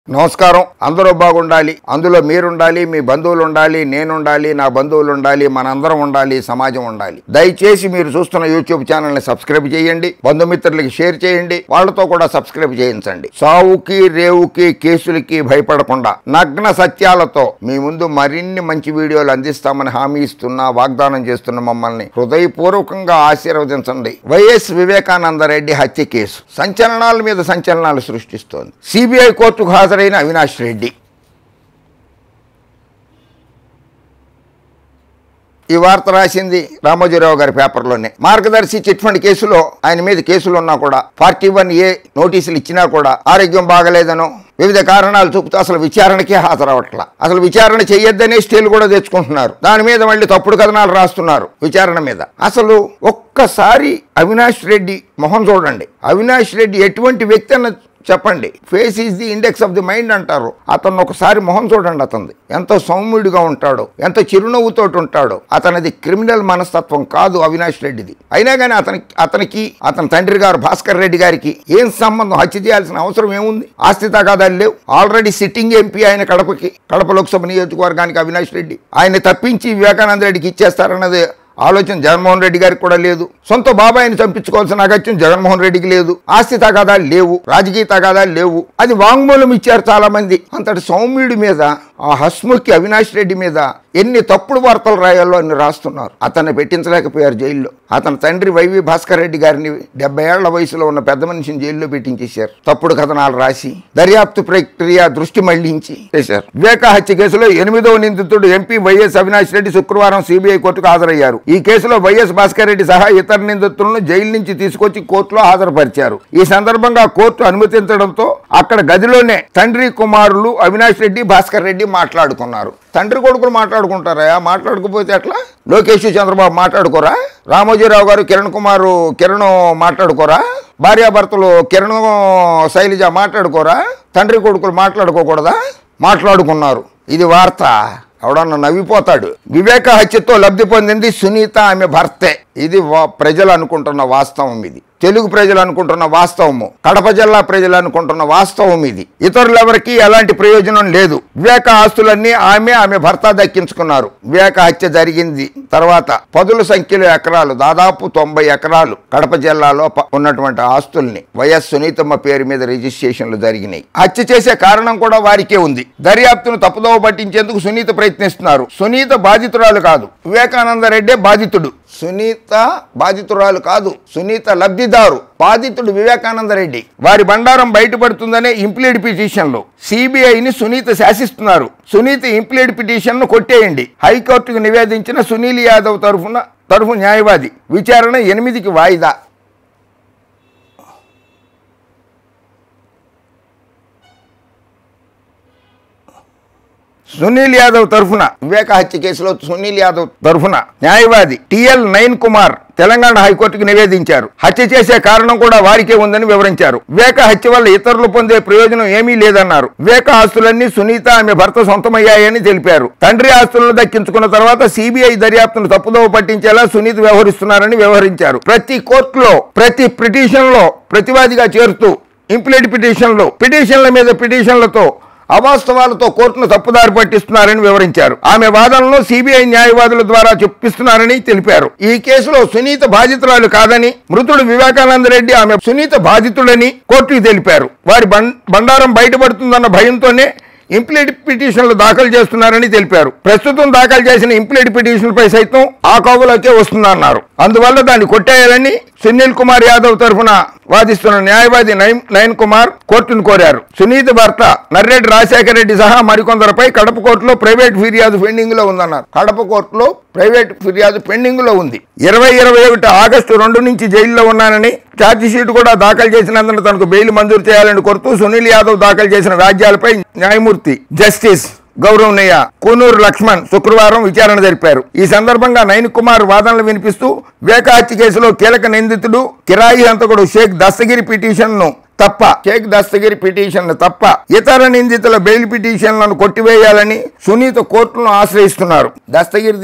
నమస్కారం అందరూ బాగుండాలి అందులో మీరుండాలి మీ బంధువులు ఉండాలి నేనుండాలి నా బంధువులు ఉండాలి మనందరం ఉండాలి సమాజం ఉండాలి దయచేసి మీరు చూస్తున్న యూట్యూబ్ ఛానల్ ని సబ్స్క్రైబ్ చేయండి బంధుమిత్రులకి షేర్ చేయండి వాళ్ళతో కూడా సబ్స్క్రైబ్ చేయించండి సావుకి రేవుకి కేసులకి భయపడకుండా నగ్న సత్యాలతో మీ ముందు మరిన్ని మంచి వీడియోలు అందిస్తామని హామీ ఇస్తున్నా వాగ్దానం చేస్తున్న మమ్మల్ని హృదయపూర్వకంగా ఆశీర్వదించండి వైఎస్ వివేకానందరెడ్డి హత్య కేసు సంచలనాల మీద సంచలనాలు సృష్టిస్తోంది సిబిఐ కోర్టుకు హాజరైన అవినాష్ రెడ్డి ఈ వార్త రాసింది రామోజీరావు గారి పేపర్లోనే మార్గదర్శి చిట్ ఫండ్ కేసులో ఆయన మీద కేసులు ఉన్నా కూడా ఫార్టీ వన్ ఏ నోటీసులు ఇచ్చినా కూడా ఆరోగ్యం బాగలేదనో వివిధ కారణాలు చూపుతూ అసలు విచారణకే హాజరవట్ల అసలు విచారణ చేయొద్దనే స్టేలు కూడా తెచ్చుకుంటున్నారు దాని మీద మళ్ళీ తప్పుడు కథనాలు రాస్తున్నారు విచారణ మీద అసలు ఒక్కసారి అవినాష్ రెడ్డి మొహం చూడండి అవినాష్ రెడ్డి ఎటువంటి వ్యక్తి అన్న చెప్పండి face is the index of the mind అంటారు అతను ఒకసారి మొహం చూడండి అతనిది ఎంతో సౌమ్యుడిగా ఉంటాడు ఎంత చిరునవ్వుతోటి ఉంటాడు అతనిది క్రిమినల్ మనస్తత్వం కాదు అవినాష్ రెడ్డిది అయినా కానీ అతనికి అతనికి అతని తండ్రి గారు భాస్కర్ రెడ్డి గారికి ఏం సంబంధం హత్య చేయాల్సిన అవసరం ఏముంది ఆస్తి తగాదాలు లేవు ఆల్రెడీ సిట్టింగ్ ఎంపీ ఆయన కడపకి కడప లోక్సభ నియోజకవర్గానికి అవినాష్ రెడ్డి ఆయన తప్పించి వివేకానంద రెడ్డికి ఇచ్చేస్తారన్నది ఆలోచన జగన్మోహన్ రెడ్డి గారికి కూడా లేదు సొంత బాబాయిని చంపించుకోవాల్సిన అగత్యం జగన్మోహన్ రెడ్డికి లేదు ఆస్తి తగాదాలు లేవు రాజకీయ తగాదాలు లేవు అది వాంగ్మూలం ఇచ్చారు చాలా మంది అంతటి సౌమ్యుడి మీద ఆ హస్ముఖి అవినాష్ రెడ్డి మీద ఎన్ని తప్పుడు వార్తలు రాయాలో అన్ని రాస్తున్నారు అతన్ని పెట్టించలేకపోయారు జైల్లో అతని తండ్రి వైవి భాస్కర్ రెడ్డి గారిని డెబ్బై ఏళ్ల వయసులో ఉన్న పెద్ద మనిషిని జైల్లో పెట్టించేశారు తప్పుడు కథనాలు రాసి దర్యాప్తు ప్రక్రియ దృష్టి మళ్లించి చేశారు వివేక హత్య కేసులో ఎనిమిదవ నిందితుడు ఎంపీ వైఎస్ అవినాష్ రెడ్డి శుక్రవారం సిబిఐ కోర్టుకు హాజరయ్యారు ఈ కేసులో వైఎస్ భాస్కర్ రెడ్డి సహా ఇతర నిందితులను జైలు నుంచి తీసుకొచ్చి కోర్టులో హాజరుపరిచారు ఈ సందర్భంగా కోర్టు అనుమతించడంతో అక్కడ గదిలోనే తండ్రి కుమారులు అవినాష్ రెడ్డి భాస్కర్ రెడ్డి మాట్లాడుకున్నారు తండ్రి కొడుకులు మాట్లాడుకుంటారా మాట్లాడుకోపోతే ఎట్లా లోకేష్ చంద్రబాబు మాట్లాడుకోరా రామోజీరావు గారు కిరణ్ కుమార్ కిరణ్ మాట్లాడుకోరా భార్యాభర్తలు కిరణ్ శైలజ మాట్లాడుకోరా తండ్రి కొడుకులు మాట్లాడుకోకూడదా మాట్లాడుకున్నారు ఇది వార్త ఎవడన్నా నవ్విపోతాడు వివేక హత్యతో లబ్ధి పొందింది సునీత ఆమె భర్తే ఇది వా- ప్రజలు అనుకుంటున్న వాస్తవం ఇది తెలుగు ప్రజలు అనుకుంటున్న వాస్తవము కడప జిల్లా ప్రజలు అనుకుంటున్న వాస్తవం ఇది ఇతరులెవరికి ఎలాంటి ప్రయోజనం లేదు వివేక ఆస్తులన్నీ ఆమె ఆమె భర్త దక్కించుకున్నారు వివేక హత్య జరిగింది తర్వాత పదుల సంఖ్యలో ఎకరాలు దాదాపు తొంభై ఎకరాలు కడప జిల్లాలో ప- ఉన్నటువంటి ఆస్తుల్ని వైఎస్ సునీతమ్మ పేరు మీద రిజిస్ట్రేషన్లు జరిగినాయి హత్య చేసే కారణం కూడా వారికే ఉంది దర్యాప్తును తప్పుదోవ పట్టించేందుకు సునీత ప్రయత్నిస్తున్నారు సునీత బాధితురాలు కాదు వివేకానంద రెడ్డే బాధితుడు సునీత బాధితురాలు కాదు సునీత లబ్ధిదారు బాధితుడు వివేకానంద రెడ్డి వారి బండారం బయటపడుతుందనే ఇంప్లీడ్ పిటిషన్లో సిబిఐని సునీత శాసిస్తున్నారు సునీత ఇంప్లీడ్ పిటిషన్ను కొట్టేయండి హైకోర్టుకు నివేదించిన సునీల్ యాదవ్ తరఫున తరఫు న్యాయవాది విచారణ ఎనిమిదికి వాయిదా సునీల్ యాదవ్ తరఫున వివేక హత్య కేసులో సునీల్ యాదవ్ తరఫున న్యాయవాది టిఎల్ నైన్ కుమార్ తెలంగాణ హైకోర్టుకు నివేదించారు హత్య చేసే కారణం కూడా వారికే ఉందని వివరించారు వివేక హత్య వల్ల ఇతరులు పొందే ప్రయోజనం ఏమీ లేదన్నారు వివేక ఆస్తులన్నీ సునీత ఆమె భర్త సొంతమయ్యాయని తెలిపారు తండ్రి ఆస్తులను దక్కించుకున్న తర్వాత సిబిఐ దర్యాప్తును తప్పుదోవ పట్టించేలా సునీత వ్యవహరిస్తున్నారని వ్యవహరించారు ప్రతి కోర్టులో ప్రతి పిటిషన్ లో ప్రతివాదిగా చేరుతూ ఇంప్లీడ్ పిటిషన్లు పిటిషన్ల మీద పిటిషన్లతో అవాస్తవాలతో కోర్టును తప్పుదారి పట్టిస్తున్నారని వివరించారు ఆమె వాదనలను సిబిఐ న్యాయవాదుల ద్వారా చెప్పిస్తున్నారని తెలిపారు ఈ కేసులో సునీత బాధితురాలు కాదని మృతుడు వివేకానంద రెడ్డి ఆమె సునీత బాధితుడని కోర్టుకు తెలిపారు వారి బం- బండారం బయటపడుతుందన్న భయంతోనే ఇంప్లీడ్ పిటిషన్లు దాఖలు చేస్తున్నారని తెలిపారు ప్రస్తుతం దాఖలు చేసిన ఇంప్లీడ్ పిటిషన్లపై సైతం ఆ కోవలోకే వస్తుందన్నారు అందువల్ల దాన్ని కొట్టేయాలని సునీల్ కుమార్ యాదవ్ తరఫున వాదిస్తున్న న్యాయవాది నైన్ నయన్ కుమార్ కోర్టును కోరారు సునీత భర్త నర్రెడ్డి రాజశేఖర రెడ్డి సహా మరికొందరుపై కడప కోర్టులో ప్రైవేట్ ఫిర్యాదు పెండింగ్ లో ఉందన్నారు కడప కోర్టులో ప్రైవేట్ ఫిర్యాదు పెండింగ్ లో ఉంది ఇరవై ఇరవై ఒకటి ఆగస్టు రెండు నుంచి జైల్లో ఉన్నానని ఛార్జ్ షీట్ కూడా దాఖలు చేసినందున తనకు బెయిల్ మంజూరు చేయాలని కోరుతూ సునీల్ యాదవ్ దాఖలు చేసిన వ్యాజ్యాలపై న్యాయమూర్తి జస్టిస్ గౌరవనీయ కూనూరు లక్ష్మణ్ శుక్రవారం విచారణ జరిపారు ఈ సందర్భంగా నయన్ కుమార్ వాదనలు వినిపిస్తూ వివేక హత్య కేసులో కీలక నిందితుడు కిరాయి హంతకుడు షేక్ దస్తగిరి పిటిషన్ ను తప్ప షేక్ దస్తగిరి పిటిషన్ తప్ప ఇతర నిందితుల బెయిల్ పిటిషన్లను కొట్టివేయాలని సునీత కోర్టును ఆశ్రయిస్తున్నారు దస్తగిరిది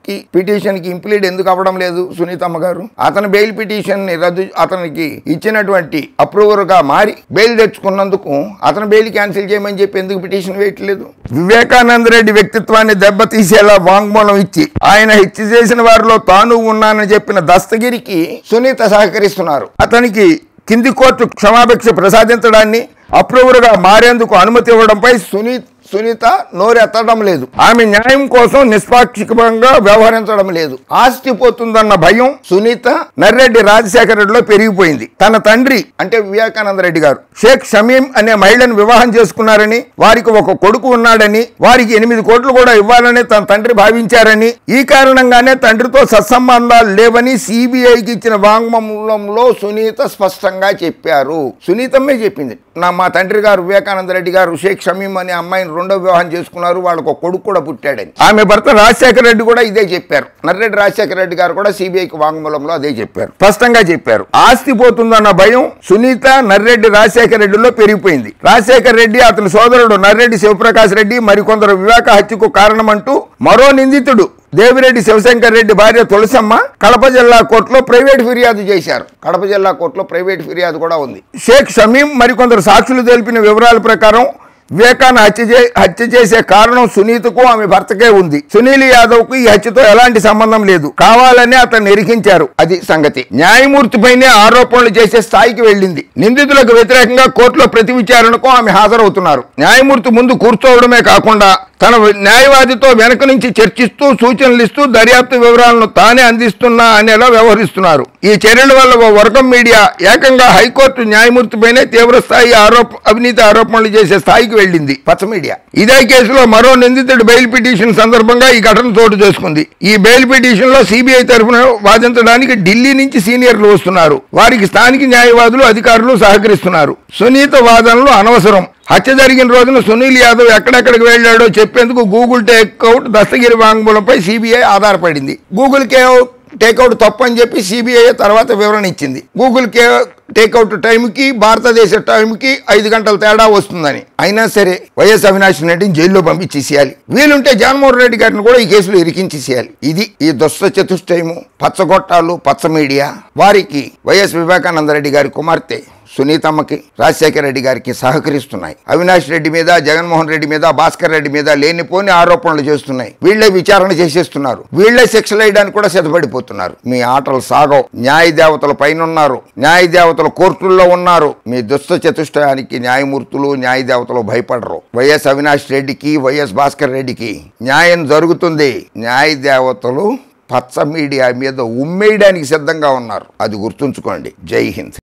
కి పిటిషన్ కి ఇంప్లీడ్ ఎందుకు అవ్వడం లేదు సునీతమ్మ గారు అతని బెయిల్ పిటిషన్ ని రద్దు అతనికి ఇచ్చినటువంటి అప్రూవర్ గా మారి బెయిల్ తెచ్చుకున్నందుకు అతను బెయిల్ క్యాన్సిల్ చేయమని చెప్పి ఎందుకు పిటిషన్ వేయట్లేదు వివేకానంద రెడ్డి వ్యక్తిత్వాన్ని దెబ్బతీసేలా వాంగ్మూలం ఇచ్చి ఆయన హత్య చేసిన వారిలో తాను ఉన్నానని చెప్పిన దస్తగిరికి సునీత సహకరిస్తున్నారు అతనికి కింది కోర్టు క్షమాభిక్ష ప్రసాదించడాన్ని అప్రూవర్గా మారేందుకు అనుమతి ఇవ్వడంపై సునీత్ సునీత నోరెత్తడం లేదు ఆమె న్యాయం కోసం నిష్పాక్షికంగా వ్యవహరించడం లేదు ఆస్తి పోతుందన్న భయం సునీత నర్రెడ్డి రాజశేఖర రెడ్డిలో పెరిగిపోయింది తన తండ్రి అంటే వివేకానంద రెడ్డి గారు షేక్ షమీం అనే మహిళను వివాహం చేసుకున్నారని వారికి ఒక కొడుకు ఉన్నాడని వారికి ఎనిమిది కోట్లు కూడా ఇవ్వాలని తన తండ్రి భావించారని ఈ కారణంగానే తండ్రితో సత్సంబంధాలు లేవని సిబిఐకి ఇచ్చిన వాంగ్మూలంలో సునీత స్పష్టంగా చెప్పారు సునీతమ్మే చెప్పింది నా మా తండ్రి గారు వివేకానంద రెడ్డి గారు షేక్ షమీం అనే అమ్మాయిని రెండో వివాహం చేసుకున్నారు వాళ్ళకు ఒక కొడుకు కూడా పుట్టాడని ఆమె భర్త రాజశేఖర రెడ్డి కూడా ఇదే చెప్పారు నర్రెడ్డి రాజశేఖర రెడ్డి గారు కూడా సిబిఐకి వాంగ్మూలంలో అదే చెప్పారు స్పష్టంగా చెప్పారు ఆస్తి పోతుందన్న భయం సునీత నర్రెడ్డి రాజశేఖర రెడ్డిలో పెరిగిపోయింది రాజశేఖర రెడ్డి అతని సోదరుడు నర్రెడ్డి శివప్రకాష్ రెడ్డి మరికొందరు వివేక హత్యకు కారణమంటూ మరో నిందితుడు దేవిరెడ్డి శివశంకర్ రెడ్డి భార్య తులసమ్మ కడప జిల్లా కోర్టులో ప్రైవేట్ ఫిర్యాదు చేశారు కడప జిల్లా కోర్టులో ప్రైవేట్ ఫిర్యాదు కూడా ఉంది షేక్ షమీం మరికొందరు సాక్షులు తెలిపిన వివరాల ప్రకారం వివేకాన్ని హత్య చే హత్య చేసే కారణం సునీతకు ఆమె భర్తకే ఉంది సునీల్ యాదవ్ కు ఈ హత్యతో ఎలాంటి సంబంధం లేదు కావాలని అతను నిరికించారు అది సంగతి న్యాయమూర్తిపైనే ఆరోపణలు చేసే స్థాయికి వెళ్ళింది నిందితులకు వ్యతిరేకంగా కోర్టులో ప్రతి విచారణకు ఆమె హాజరవుతున్నారు న్యాయమూర్తి ముందు కూర్చోవడమే కాకుండా తన న్యాయవాదితో వెనక నుంచి చర్చిస్తూ సూచనలు ఇస్తూ దర్యాప్తు వివరాలను తానే అందిస్తున్నా అనేలా వ్యవహరిస్తున్నారు ఈ చర్యల వల్ల ఓ వర్గం మీడియా ఏకంగా హైకోర్టు న్యాయమూర్తిపైనే తీవ్రస్థాయి ఆరోప అవినీతి ఆరోపణలు చేసే స్థాయికి వెళ్ళింది పచ్చ మీడియా ఇదే కేసులో మరో నిందితుడు బెయిల్ పిటిషన్ సందర్భంగా ఈ ఘటన చోటు చేసుకుంది ఈ బెయిల్ పిటిషన్ లో సిబిఐ తరఫున వాదించడానికి ఢిల్లీ నుంచి సీనియర్లు వస్తున్నారు వారికి స్థానిక న్యాయవాదులు అధికారులు సహకరిస్తున్నారు సునీత వాదనలు అనవసరం హత్య జరిగిన రోజున సునీల్ యాదవ్ ఎక్కడెక్కడికి వెళ్ళాడో చెప్పేందుకు గూగుల్ టేక్అవుట్ దస్తగిరి వాంగ్మూలంపై సిబిఐ ఆధారపడింది గూగుల్ కే టేక్అవుట్ తప్పు అని చెప్పి సిబిఐ తర్వాత వివరణ ఇచ్చింది గూగుల్ కే టేక్అవుట్ టైంకి భారతదేశ టైంకి ఐదు గంటల తేడా వస్తుందని అయినా సరే వైఎస్ అవినాష్ రెడ్డిని జైల్లో పంపించేసేయాలి వీలుంటే జగన్మోహన్ రెడ్డి గారిని కూడా ఈ కేసులో ఇరికించేసేయాలి ఇది ఈ దుష్ట చతుష్టయము పచ్చగొట్టాలు పచ్చ మీడియా వారికి వైఎస్ వివేకానంద రెడ్డి గారి కుమార్తె సునీతమ్మకి రాజశేఖర రెడ్డి గారికి సహకరిస్తున్నాయి అవినాష్ రెడ్డి మీద జగన్మోహన్ రెడ్డి మీద భాస్కర్ రెడ్డి మీద లేనిపోని ఆరోపణలు చేస్తున్నాయి వీళ్ళే విచారణ చేసేస్తున్నారు వీళ్ళే శిక్షలు వేయడానికి కూడా సిద్ధపడిపోతున్నారు మీ ఆటలు సాగవు న్యాయ దేవతల పైన ఉన్నారు న్యాయ దేవతలు కోర్టుల్లో ఉన్నారు మీ దుష్ట చతుష్టయానికి న్యాయమూర్తులు న్యాయ దేవతలు భయపడరు వైఎస్ అవినాష్ రెడ్డికి వైఎస్ భాస్కర్ రెడ్డికి న్యాయం జరుగుతుంది న్యాయ దేవతలు పచ్చ మీడియా మీద ఉమ్మేయడానికి సిద్ధంగా ఉన్నారు అది గుర్తుంచుకోండి జై హింద్